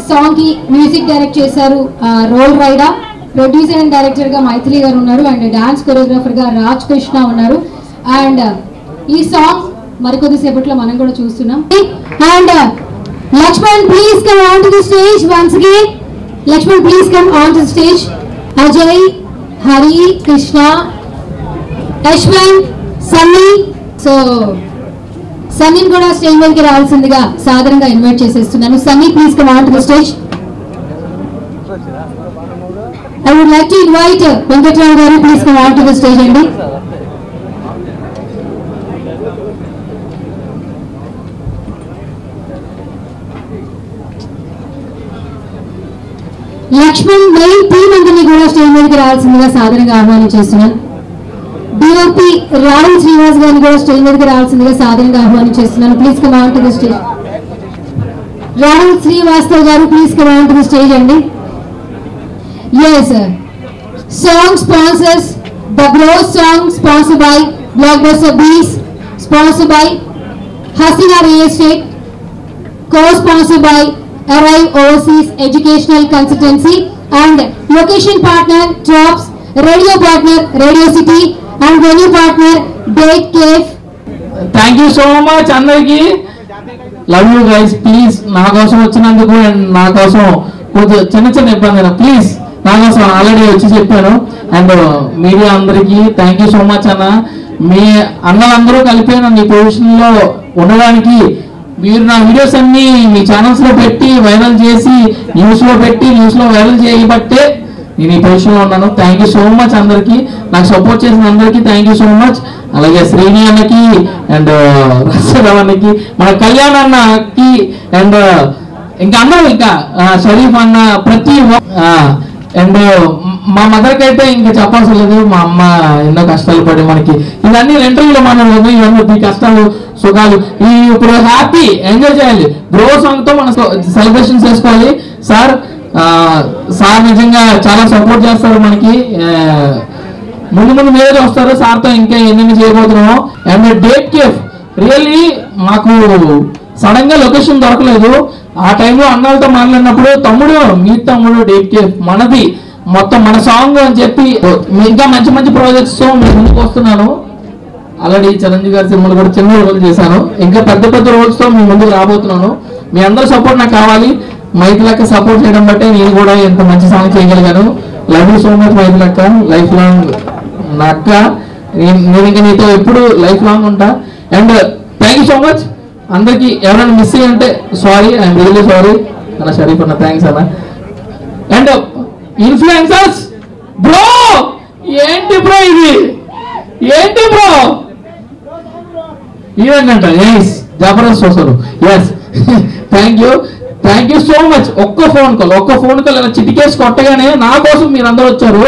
Song కి music direct చేశారు Roll Rida producer and director గా మైథిలి గారు ఉన్నారు అండ్ డాన్స్ కొరియోగ్రాఫర్ గా రాజ్ కృష్ణ ఉన్నారు అండ్ ఈ సాంగ్ మరికొద్ది సేపట్లో మనం కూడా చూస్తున్నాం and Lakshman please come on to the stage once again Lakshman please come on to the stage Ajay Hari Krishna Yashwant Sunny so సన్నీని కూడా స్టేజ్ మీదకి రావాల్సిందిగా సాధారణంగా ఇన్వైట్ చేసేస్తున్నాను Sunny please come on to the stage I would like to invite Venkatrao గారు please come on to the stage అండి Lakshman main team అందరినీ కూడా స్టేజ్ మీదకి రావాల్సిందిగా సాధారణంగా ఆహ్వానం చేస్తున్నాను డిఓపి రాహుల్ శ్రీనివాస్ గారిని కూడా స్టేజ్ మీదకి రావాల్సిందిగా సాధారణంగా ఆహ్వానం చేస్తున్నాను please come on to the stage Rahul Srivastav గారు please come on to the stage అండి yes song sponsors the glow song sponsor by blockbuster bees sponsor by Haseena real estate co-sponsored by Arrive Overseas Educational Consultancy and location partner Drops, radio partner Radio City and venue partner Date Cave. Thank you so much అందరికి love you guys please నా కోసం వచ్చినందుకు and నా కోసం కొంచెం చిన్న చిన్న ఇబ్బంది ప్లీజ్ నా కోసం ఆల్రెడీ వచ్చి చెప్పాను అండ్ మీడియా అందరికీ థ్యాంక్ యూ సో మచ్ అన్న మీ అన్నలందరూ కలిపి నన్ను ఈ పొజిషన్ లో ఉండడానికి మీరు నా వీడియోస్ అన్ని మీ ఛానల్స్ లో పెట్టి వైరల్ చేసి న్యూస్ లో పెట్టి న్యూస్ లో వైరల్ చేయబట్టే నేను ఈ పొజిషన్ లో ఉన్నాను థ్యాంక్ యూ సో మచ్ అందరికి నాకు సపోర్ట్ చేసిన అందరికి థ్యాంక్ యూ సో మచ్ అలాగే శ్రీని అన్నకి అండ్ రసరావు అన్నకి మన కళ్యాణ్ అన్నకి అండ్ ఇంకా అందరూ ఇంకా ఆ, షరీఫ్ అన్న ప్రతి అండ్ మా మదర్కి అయితే ఇంకా చెప్పాల్సిన లేదు మా అమ్మ ఎన్నో కష్టాలు పడి మనకి ఇవన్నీ ఇంటర్వ్యూలో మనం ఇవన్నీ ఈ కష్టాలు సుఖాలు ఈ ఇప్పుడు హ్యాపీ ఎంజాయ్ చేయాలి గ్రో సాంగ్ తో మనం సెలబ్రేషన్ చేసుకోవాలి సార్ ఆ, సార్ నిజంగా చాలా సపోర్ట్ చేస్తారు మనకి ఆ, ముందు ముందు మీరే వస్తారు సార్తో ఇంకా ఎన్ని చేయబోతున్నాము అండ్ డేట్ కేఫ్ రియల్లీ మాకు సడన్ గా లొకేషన్ దొరకలేదు ఆ టైంలో అన్నాలతో మాట్లాడినప్పుడు తమ్ముడు మీ తమ్ముడు డేట్ కేఫ్ మనది మొత్తం మన సాంగ్ అని చెప్పి ఇంకా మంచి మంచి ప్రాజెక్ట్స్ తో మీ ముందుకు వస్తున్నాను ఆల్రెడీ చిరంజీవి గారి సినిమాలు కూడా చిన్న రోల్ చేశాను ఇంకా పెద్ద పెద్ద రోల్స్ తో మీ ముందుకు రాబోతున్నాను మీ అందరి సపోర్ట్ నాకు కావాలి మైథిలక్క సపోర్ట్ చేయడం బట్టే నేను కూడా ఇంత మంచి సాంగ్ చేయగలిగాను లవ్ యూ సో మచ్ మైథిలక్క లైఫ్ లాంగ్ నా అక్క నేను నేను ఇంకా నీతో ఎప్పుడు లైఫ్ లాంగ్ ఉంటా and thank you so much అందరికి ఎవరైనా మిస్ అయ్యి ఉంటే సారీ ఐఎమ్ రియల్లీ సారీ అన్న షరీఫ్ అన్న థ్యాంక్స్ అన్న అండ్ ఇన్ఫ్లుయెన్సర్స్ బ్రో ఏంటి బ్రో ఇది ఏంటి బ్రో ఈవెంట్ ఎస్ జబర్దస్త్ వస్తారు yes thank you thank you so much ఒక్క ఫోన్ కాల్ ఒక్క ఫోన్ కాల్ ఇలా చిటికేసి కొట్టగానే నా కోసం మీరు అందరూ వచ్చారు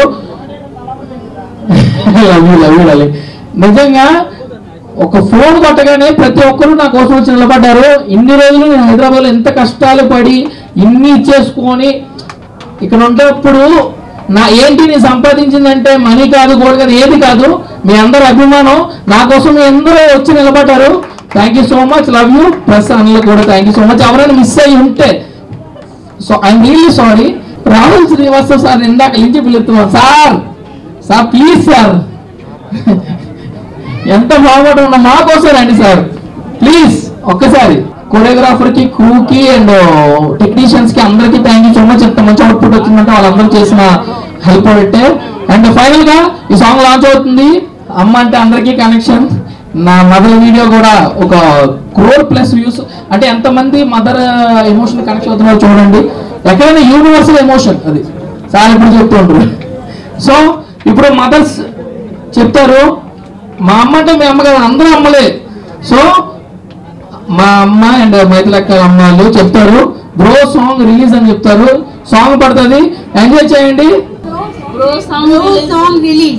love you love you love నిజంగా ఒక ఫోన్ కొట్టగానే ప్రతి ఒక్కరు నా కోసం వచ్చి నిలబడ్డారు ఇన్ని రోజులు నేను హైదరాబాద్లో ఎంత కష్టాలు పడి ఇన్ని ఇచ్చేసుకొని ఇక్కడ ఉండేప్పుడు నా ఏంటి నేను సంపాదించిందంటే మనీ కాదు గోల్డ్ కాదు ఏది కాదు మీ అందరు అభిమానం నా కోసం మీ అందరూ వచ్చి నిలబడ్డారు thank you so much love you plus అన్నలు కూడా థ్యాంక్ యూ సో మచ్ ఎవరైనా మిస్ అయ్యి ఉంటే so I'm really sorry Rahul Srivastav sir ఇందాక నుంచి పిలుస్తున్నాం సార్ సార్ ప్లీజ్ సార్ ఎంత బాగుంటుంది ఉన్న మా కోసం రండి సార్ ప్లీజ్ ఒక్కసారి కొరియోగ్రాఫర్ కి క్రూ కి అండ్ టెక్నీషియన్స్ కి అందరికి థ్యాంక్ యూ సో మచ్ ఎంత మంచి అవుట్పుట్ వచ్చిందంటే వాళ్ళందరూ చేసిన హెల్ప్ పెట్టే అండ్ ఫైనల్ గా ఈ సాంగ్ లాంచ్ అవుతుంది అమ్మ అంటే అందరికీ కనెక్షన్ నా మదర్ వీడియో కూడా ఒక క్రోర్ ప్లస్ వ్యూస్ అంటే ఎంతమంది మదర్ ఎమోషన్ కనెక్ట్ అవుతున్నారో చూడండి ఎక్కడైనా యూనివర్సల్ ఎమోషన్ అది సార్ ఇప్పుడు చెప్తూ ఉంటారు సో ఇప్పుడు మదర్స్ చెప్తారు మా అమ్మ అంటే మీ అమ్మ కదా అందరూ అమ్మలే సో మా అమ్మ అండ్ మైథిలక్క అమ్మాళ్ళు చెప్తారు బ్రో సాంగ్ రిలీజ్ అని చెప్తారు సాంగ్ పడుతుంది ఎంజాయ్ చేయండి సాంగ్ రిలీజ్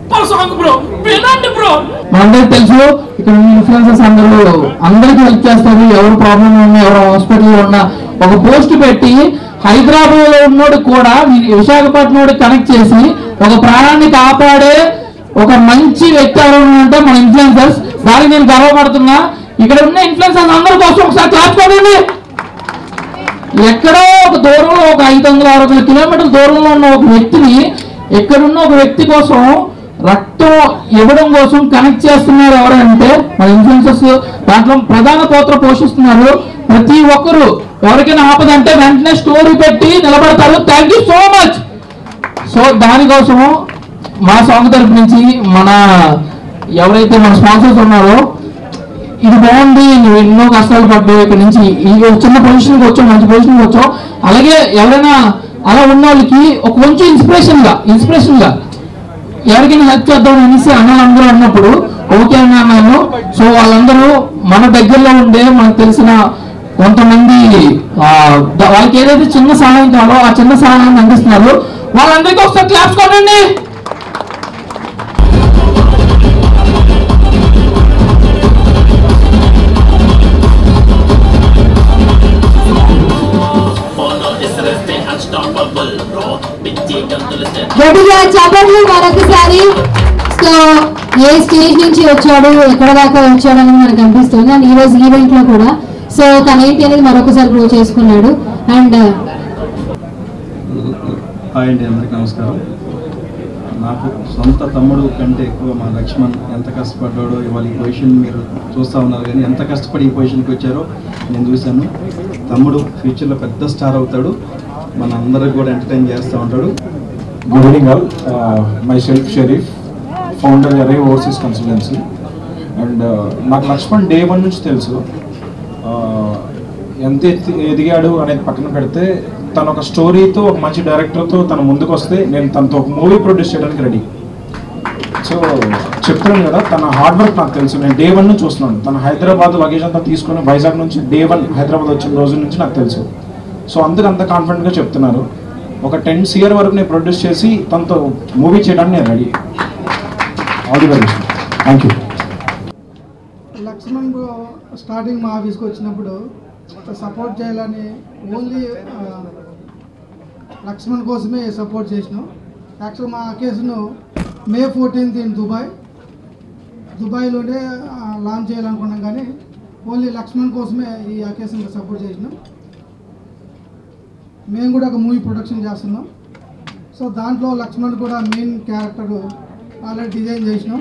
మనందరికి తెలుసు ఇక్కడ ఇన్ఫ్లుయెన్సర్స్ అందరూ అందరికి హెల్ప్ చేస్తారు ఎవరు ప్రాబ్లం ఉన్నా ఎవరు హాస్పిటల్లో ఉన్నా ఒక పోస్ట్ పెట్టి హైదరాబాద్ లో ఉన్నోడు కూడా వి- విశాఖపట్నం కనెక్ట్ చేసి ఒక ప్రాణాన్ని కాపాడే ఒక మంచి వ్యక్తి ఎవరు అంటే మన ఇన్ఫ్లుయెన్సర్స్ దానికి నేను గర్వపడుతున్నా ఇక్కడ ఉన్న ఇన్ఫ్లుయెన్సర్స్ అందరి కోసం ఒకసారి క్లాస్ కొనండి ఎక్కడో ఒక దూరం ఒక ఐదు వందల ఆరు వందల కిలోమీటర్ల దూరంలో ఉన్న ఒక వ్యక్తిని ఎక్కడున్న ఒక వ్యక్తి కోసం రక్తం ఇవ్వడం కోసం కనెక్ట్ చేస్తున్నారు ఎవరంటే మన ఇన్ఫ్లుయెన్సర్స్ దాంట్లో ప్రధాన పాత్ర పోషిస్తున్నారు ప్రతి ఒక్కరు ఎవరికైనా ఆపదంటే వెంటనే స్టోరీ పెట్టి నిలబడతారు thank you so much so దానికోసం మా సాంగ్ తరపు నుంచి మన ఎవరైతే మన స్పాన్సర్స్ ఉన్నారో ఇది బాగుంది నువ్వు ఎన్నో కష్టాలు పడ్డావు ఇక్కడ నుంచి ఈ ఒక చిన్న పొజిషన్కి వచ్చావు మంచి పొజిషన్కి వచ్చావు అలాగే ఎవరైనా అలా ఉన్న వాళ్ళకి ఒక కొంచెం ఇన్స్పిరేషన్ గా ఇన్స్పిరేషన్ గా ఎవరికైనా హెల్ప్ చేద్దాం అనేసి అన్నలందరూ అన్నప్పుడు ఓకే అని అన్నాను సో వాళ్ళందరూ మన దగ్గరలో ఉండే మనకు తెలిసిన కొంతమంది ఆ, ద- వాళ్ళకి ఏదైతే చిన్న సహాయం కావాలో ఆ చిన్న సహాయాన్ని అందిస్తున్నారు వాళ్ళందరికీ ఒకసారి క్లాప్స్ కొనండి Follow this rest unstoppable bro పిచ్చి గంతులు step గట్టిగా చెప్పండి మరొకసారి సో ఏ స్టేజ్ నుంచి వచ్చాడు ఎక్కడ దాకా వచ్చాడు అనేది మనకు అనిపిస్తుంది అండ్ ఈ రోజు ఈవెంట్ లో కూడా సో తన ఏంటి అనేది మరొకసారి ప్రూవ్ చేసుకున్నాడు అండ్ హాయ్ అండి అందరికీ నమస్కారం నాకు సొంత తమ్ముడు కంటే ఎక్కువ మా లక్ష్మణ్ ఎంత కష్టపడ్డాడో ఇవాళ ఈ పొజిషన్ మీరు చూస్తూ ఉన్నారు కానీ ఎంత కష్టపడి ఈ పొజిషన్కి వచ్చారో నేను చూశాను తమ్ముడు ఫ్యూచర్లో పెద్ద స్టార్ అవుతాడు మన అందరికి కూడా ఎంటర్టైన్ చేస్తూ ఉంటాడు Good evening all. Uh, myself Sharif, founder Array Overseas Consultancy. And నాకు లక్ష్మణ్ డే వన్ నుంచి తెలుసు Uh, ఎంత ఎత్తి- ఎదిగాడు అనేది పక్కన పెడితే తను ఒక స్టోరీతో ఒక మంచి డైరెక్టర్తో తను ముందుకు వస్తే నేను తనతో ఒక మూవీ ప్రొడ్యూస్ చేయడానికి రెడీ సో చెప్తున్నాను కదా తన హార్డ్ వర్క్ నాకు తెలుసు నేను డే వన్ నుంచి చూస్తున్నాను తన హైదరాబాద్ లగేజ్ అంతా తీసుకొని వైజాగ్ నుంచి డే వన్ హైదరాబాద్ వచ్చిన రోజు నుంచి నాకు తెలుసు సో అందుకు అంత కాన్ఫిడెంట్గా చెప్తున్నారు ఒక టెన్ ఇయర్ వరకు నేను ప్రొడ్యూస్ చేసి తనతో మూవీ చేయడానికి నేను ready all the very thank you Lakshman bro starting మా ఆఫీస్కి వచ్చినప్పుడు సపోర్ట్ చేయాలని ఓన్లీ ఆ, లక్ష్మణ్ కోసమే సపోర్ట్ చేసినాం యాక్చువల్ మా కేసును మే ఫోర్టీన్త్ ఇన్ దుబాయ్ దుబాయ్లోనే ఆ, లాంచ్ చేయాలనుకున్నాం కానీ ఓన్లీ లక్ష్మణ్ కోసమే ఈ అకేషన్కి సపోర్ట్ చేసినాం మేము కూడా ఒక మూవీ ప్రొడక్షన్ చేస్తున్నాం సో దాంట్లో లక్ష్మణ్ కూడా మెయిన్ క్యారెక్టర్ ఆల్రెడీ డిజైన్ చేసినాం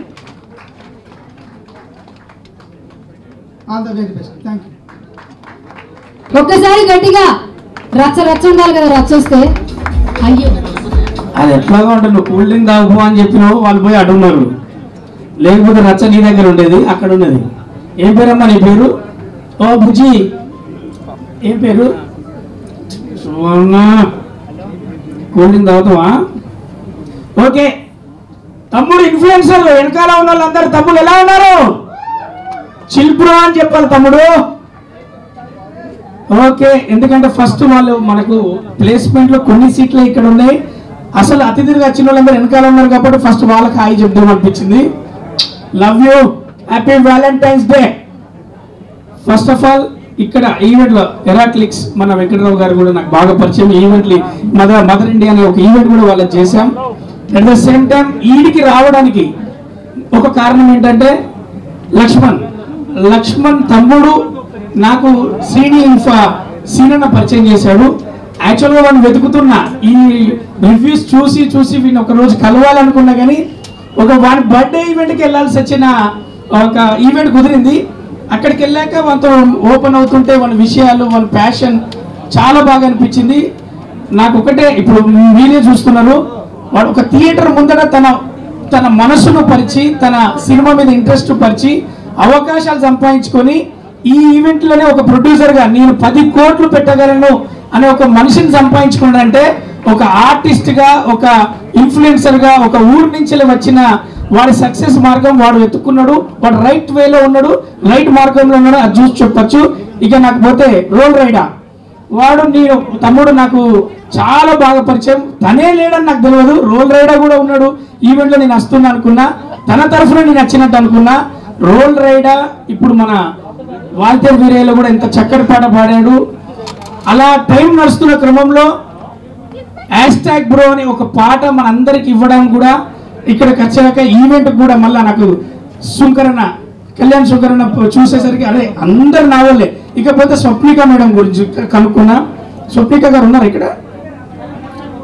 all the very best thank you ఒక్కసారి గట్టిగా రచ్చ రచ్చ ఉండాలి కదా రచ్చ వస్తే అయ్యో అది ఎట్లాగా ఉంటుంది నువ్వు కూల్ డ్రింక్ తాగుపో అని చెప్పినావు వాళ్ళు పోయి అడున్నారు లేకపోతే రచ్చ నీ దగ్గర ఉండేది అక్కడ ఉన్నది ఏం పేరమ్మా నీ పేరు ఓ బుజ్జి ఏం పేరు సువర్ణ కూల్ డ్రింక్ తాగుతావా ఓకే తమ్ముడు ఇన్ఫ్లుయెన్సర్ వెనకాల ఉన్న వాళ్ళందరూ తమ్ముడు ఎలా ఉన్నారు చిల్బ్రో అని చెప్పాలి తమ్ముడు ఓకే ఎందుకంటే ఫస్ట్ వాళ్ళు మనకు ప్లేస్మెంట్ లో కొన్ని సీట్లు ఇక్కడ ఉన్నాయి అసలు అతిథిగా వచ్చిన వాళ్ళందరూ వెనకాల ఉన్నారు కాబట్టి ఫస్ట్ వాళ్ళకి హాయి చెప్దాం అనిపించింది love you happy valentine's day first of all ఇక్కడ ఈవెంట్ లో ఎరాక్లిక్స్ మన వెంకటరావు గారు కూడా నాకు బాగా పరిచయం ఈవెంట్ మదర్ మదర్ ఇండియా అనే ఒక ఈవెంట్ కూడా వాళ్ళకి చేశాం అట్ ద సేమ్ టైం ఈడికి రావడానికి ఒక కారణం ఏంటంటే లక్ష్మణ్ లక్ష్మణ్ తమ్ముడు నాకు శ్రీని ఇన్ఫా సీనన్న పరిచయం చేశాడు యాక్చువల్గా వాడిని వెతుకుతున్నా ఈ రివ్యూస్ చూసి చూసి వీడిని ఒక రోజు కలవాలనుకున్నా కానీ ఒక వాడి బర్త్డే ఈవెంట్కి వెళ్ళాల్సి వచ్చిన ఒక ఈవెంట్ కుదిరింది అక్కడికి వెళ్ళాక మనతో ఓపెన్ అవుతుంటే మన విషయాలు మన ప్యాషన్ చాలా బాగా అనిపించింది నాకు ఒకటే ఇప్పుడు మీరే చూస్తున్నారు వాడు ఒక థియేటర్ ముందర తన తన మనసును పరిచి తన సినిమా మీద ఇంట్రెస్ట్ పరిచి అవకాశాలు సంపాదించుకొని ఈ ఈవెంట్లోనే ఒక ప్రొడ్యూసర్గా నేను పది కోట్లు పెట్టగలను అనే ఒక మనిషిని సంపాదించుకున్నాడంటే ఒక ఆర్టిస్ట్గా ఒక ఇన్ఫ్లుయెన్సర్గా ఒక ఊరు నుంచి వచ్చిన వాడి సక్సెస్ మార్గం వాడు వెతుక్కున్నాడు వాడు రైట్ వేలో ఉన్నాడు రైట్ మార్గంలో ఉన్నాడు అది చూసి చెప్పచ్చు ఇక నాకు పోతే రోల్ రైడా వాడు నేను తమ్ముడు నాకు చాలా బాగా పరిచయం తనే లేడని నాకు తెలియదు రోల్ రైడర్ కూడా ఉన్నాడు ఈవెంట్లో నేను వస్తున్నా అనుకున్నా తన తరఫున నేను వచ్చినట్టు అనుకున్నా రోల్ రైడర్ ఇప్పుడు మన వాల్తేర్ వీరేలో కూడా ఇంత చక్కటి పాట పాడాడు అలా టైం నడుస్తున్న క్రమంలో హ్యాష్ ట్యాగ్ బ్రో అని ఒక పాట మన అందరికి ఇవ్వడం కూడా ఇక్కడికి వచ్చాక ఈవెంట్ కూడా మళ్ళా నాకు సుంకరణ కళ్యాణ్ సుంకరణ చూసేసరికి అరే అందరు నా వాళ్ళే ఇకపోతే స్వప్నిక మేడం గురించి క- కనుక్కున్నా స్వప్నిక గారు ఉన్నారు ఇక్కడ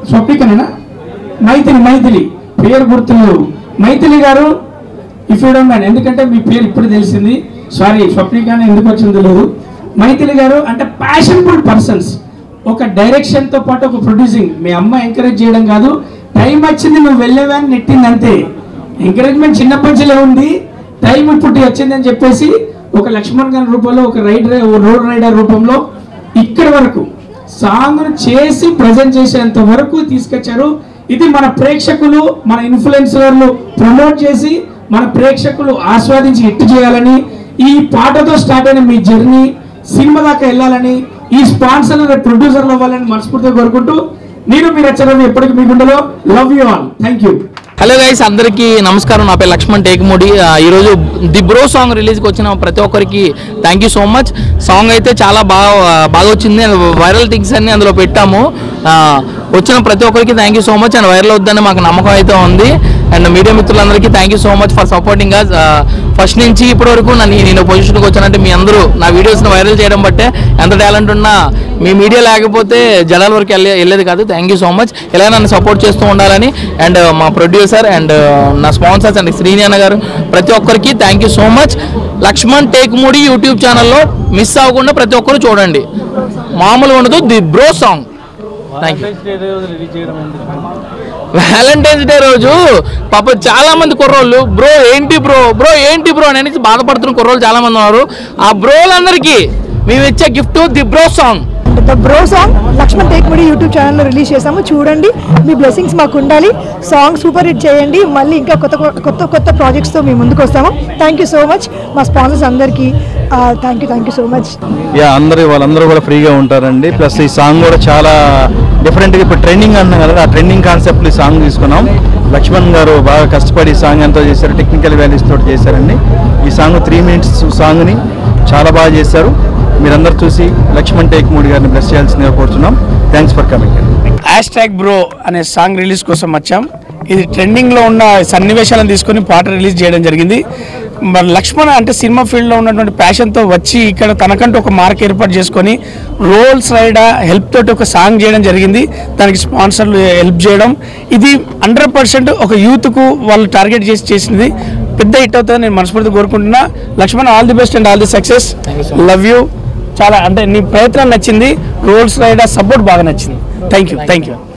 స్వప్నికనేనా మైథిలి మైథిలి పేరు గుర్తులు మైథిలి గారు ఇఫ్ యూ డోంట్ మైండ్ ఎందుకంటే మీ పేరు ఇప్పుడు తెలిసింది సారీ స్వప్నికానే ఎందుకు వచ్చిందో తెలియదు మైథిలి గారు అంటే ప్యాషన్ఫుల్ పర్సన్స్ ఒక డైరెక్షన్ తో పాటు ఒక ప్రొడ్యూసింగ్ మీ అమ్మ ఎంకరేజ్ చేయడం కాదు టైం వచ్చింది నువ్వు వెళ్ళేవా అని నెట్టింది అంతే ఎంకరేజ్మెంట్ చిన్నప్పటి నుంచే ఉంది టైం ఇప్పుడు వచ్చింది అని చెప్పేసి ఒక లక్ష్మణ్ గారి రూపంలో ఒక రైడర్ రోడ్ రైడర్ రూపంలో ఇక్కడి వరకు సాంగ్ చేసి ప్రజెంట్ చేసేంత వరకు తీసుకొచ్చారు ఇది మన ప్రేక్షకులు మన ఇన్ఫ్లుయెన్సర్లు ప్రమోట్ చేసి మన ప్రేక్షకులు ఆస్వాదించి హిట్ చేయాలని ఈ పాటతో స్టార్ట్ అయిన మీ జర్నీ సినిమా దాకా వెళ్ళాలని ఈ స్పాన్సర్ ప్రొడ్యూసర్లు అవ్వాలని మనస్ఫూర్తిగా కోరుకుంటూ నేను మీరు వచ్చారని ఎప్పటికీ మీ గుండెలో love you all thank you hello guys అందరికీ నమస్కారం నా పేరు లక్ష్మణ్ టేకుమూడి ఆ, ఈరోజు ది బ్రో సాంగ్ రిలీజ్కి వచ్చిన ప్రతి ఒక్కరికి thank you so much song అయితే చాలా బాగా బాగా వచ్చింది వైరల్ థింగ్స్ అన్ని అందులో పెట్టాము ఆ, వచ్చిన ప్రతి ఒక్కరికి thank you so much and viral అవుద్దని మాకు నమ్మకం అయితే ఉంది అండ్ మీడియా మిత్రులందరికీ thank you so much for supporting us first నుంచి ఇప్పటి వరకు నన్ను నేను పొజిషన్కి వచ్చానంటే మీ అందరూ నా వీడియోస్ని వైరల్ చేయడం బట్టే ఎంత టాలెంట్ ఉన్నా మీ మీడియా లేకపోతే జనాల వరకు వెళ్ళే వెళ్ళేది కాదు థ్యాంక్ యూ సో మచ్ ఇలా నన్ను సపోర్ట్ చేస్తూ ఉండాలని అండ్ మా ప్రొడ్యూసర్ అండ్ నా స్పాన్సర్స్ అండ్ శ్రీని అన్న గారు ప్రతి ఒక్కరికి thank you so much Laxman Tekmudi YouTube ఛానల్లో మిస్ అవ్వకుండా ప్రతి ఒక్కరు చూడండి మామూలుగా ఉండదు the bro song thank you Valentine's day రోజు పాప చాలా మంది కుర్రోళ్ళు బ్రో ఏంటి బ్రో బ్రో ఏంటి బ్రో అని అనేసి బాధపడుతున్న కుర్రోళ్ళు చాలా మంది ఉన్నారు ఆ బ్రోలందరికీ మేము ఇచ్చే gift the bro song the bro song Laxman Tekmudi YouTube ఛానల్లో రిలీజ్ చేసాము చూడండి మీ బ్లెస్సింగ్స్ మాకు ఉండాలి సాంగ్ సూపర్ హిట్ చేయండి మళ్ళీ ఇంకా కొత్త కొత్త కొత్త ప్రాజెక్ట్స్తో మేము ముందుకు వస్తాము థ్యాంక్ యూ సో మచ్ మా స్పాన్సర్స్ అందరికీ thank you thank you so much yeah అందరూ వాళ్ళందరూ కూడా ఫ్రీగా ఉంటారండి ప్లస్ ఈ సాంగ్ కూడా చాలా డిఫరెంట్గా ఇప్పుడు ట్రెండింగ్ అంటున్నాం కదా ఆ ట్రెండింగ్ కాన్సెప్ట్ ఈ సాంగ్ తీసుకున్నాం లక్ష్మణ్ గారు బాగా కష్టపడి ఈ సాంగ్ ఎంతో చేశారు టెక్నికల్ వాల్యూస్ తోటి చేశారండి ఈ సాంగ్ త్రీ మినిట్స్ సాంగ్ని చాలా బాగా చేశారు మీరందరూ చూసి లక్ష్మణ్ టేక్ మూడి గారిని బ్లెస్ చేయాల్సిందిగా కోరుతున్నాం thanks for coming hashtag bro అనే సాంగ్ రిలీజ్ కోసం వచ్చాం ఇది ట్రెండింగ్లో ఉన్న సన్నివేశాలను తీసుకొని పాట రిలీజ్ చేయడం జరిగింది మరి లక్ష్మణ్ అంటే సినిమా ఫీల్డ్లో ఉన్నటువంటి ప్యాషన్తో వచ్చి ఇక్కడ తనకంటూ ఒక మార్క్ ఏర్పాటు చేసుకొని రోల్స్ రైడా హెల్ప్ తోటి ఒక సాంగ్ చేయడం జరిగింది దానికి స్పాన్సర్లు హెల్ప్ చేయడం ఇది హండ్రెడ్ పర్సెంట్ ఒక యూత్కు వాళ్ళు టార్గెట్ చేసి చేసింది పెద్ద హిట్ అవుతుందని నేను మనస్ఫూర్తి కోరుకుంటున్నా Laxman all the best and all the success love you చాలా అంటే నీ ప్రయత్నం నచ్చింది రోల్స్ రైడా సపోర్ట్ బాగా నచ్చింది థ్యాంక్ యూ థ్యాంక్ యూ